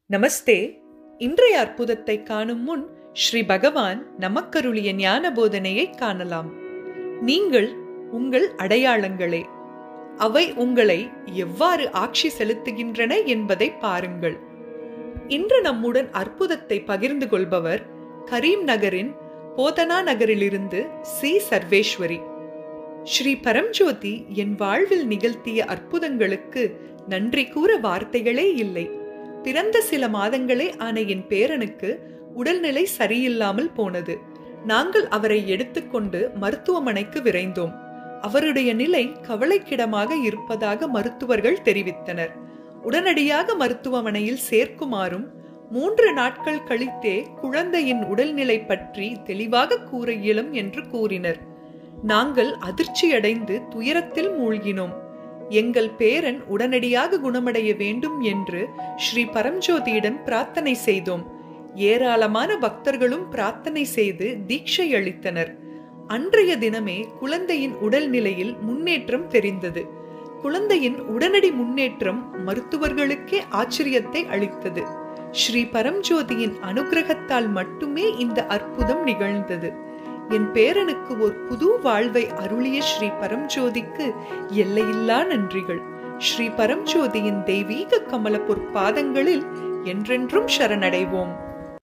நமஸ்தே இன்றைய அற்புதத்தை காணும் முன் ஸ்ரீ பகவான் நமக்கருளிய ஞான போதனையை காணலாம் நீங்கள் உங்கள் அடையாளங்களே அவை உங்களை எவ்வாறு ஆட்சி செலுத்துகின்றன என்பதை பாருங்கள் இன்று நம்முடன் அற்புதத்தை பகிர்ந்து கொள்பவர் கரீம் நகரின் போதனா நகரிலிருந்து சி சர்வேஸ்வரி ஸ்ரீ பரம்ஜோதி என் வாழ்வில் நிகழ்த்திய அற்புதங்களுக்கு நன்றி கூற வார்த்தைகளே இல்லை பிறந்த சில மாதங்களே ஆன என் பேரனுக்கு உடல்நிலை சரியில்லாமல் போனது நாங்கள் அவரை எடுத்துக்கொண்டு மருத்துவமனைக்கு விரைந்தோம் அவருடைய நிலை கவலைக்கிடமாக இருப்பதாக மருத்துவர்கள் தெரிவித்தனர் உடனடியாக மருத்துவமனையில் சேர்க்குமாறும் மூன்று நாட்கள் கழித்தே குழந்தையின் உடல்நிலை பற்றி தெளிவாக கூற இயலும் என்று கூறினர் நாங்கள் அதிர்ச்சியடைந்து துயரத்தில் மூழ்கினோம் எங்கள் பேரன் உடனடியாக குணமடைய வேண்டும் என்று ஸ்ரீ பரம்ஜோதியிடம் பிரார்த்தனை செய்தோம் ஏராளமான பக்தர்களும் பிரார்த்தனை செய்து தீட்சை அளித்தனர் அன்றைய தினமே குழந்தையின் உடல்நிலையில் முன்னேற்றம் தெரிந்தது குழந்தையின் உடனடி முன்னேற்றம் மருத்துவர்களுக்கே ஆச்சரியத்தை அளித்தது ஸ்ரீ பரம்ஜோதியின் அனுகிரகத்தால் மட்டுமே இந்த அற்புதம் நிகழ்ந்தது என் பேரனுக்கு ஒரு புது வாழ்வை அருளிய ஸ்ரீ பரம்ஜோதிக்கு எல்லையில்லா நன்றிகள் ஸ்ரீ பரம்ஜோதியின் தெய்வீக கமல பொற்பாதங்களில் என்றென்றும் சரணடைவோம்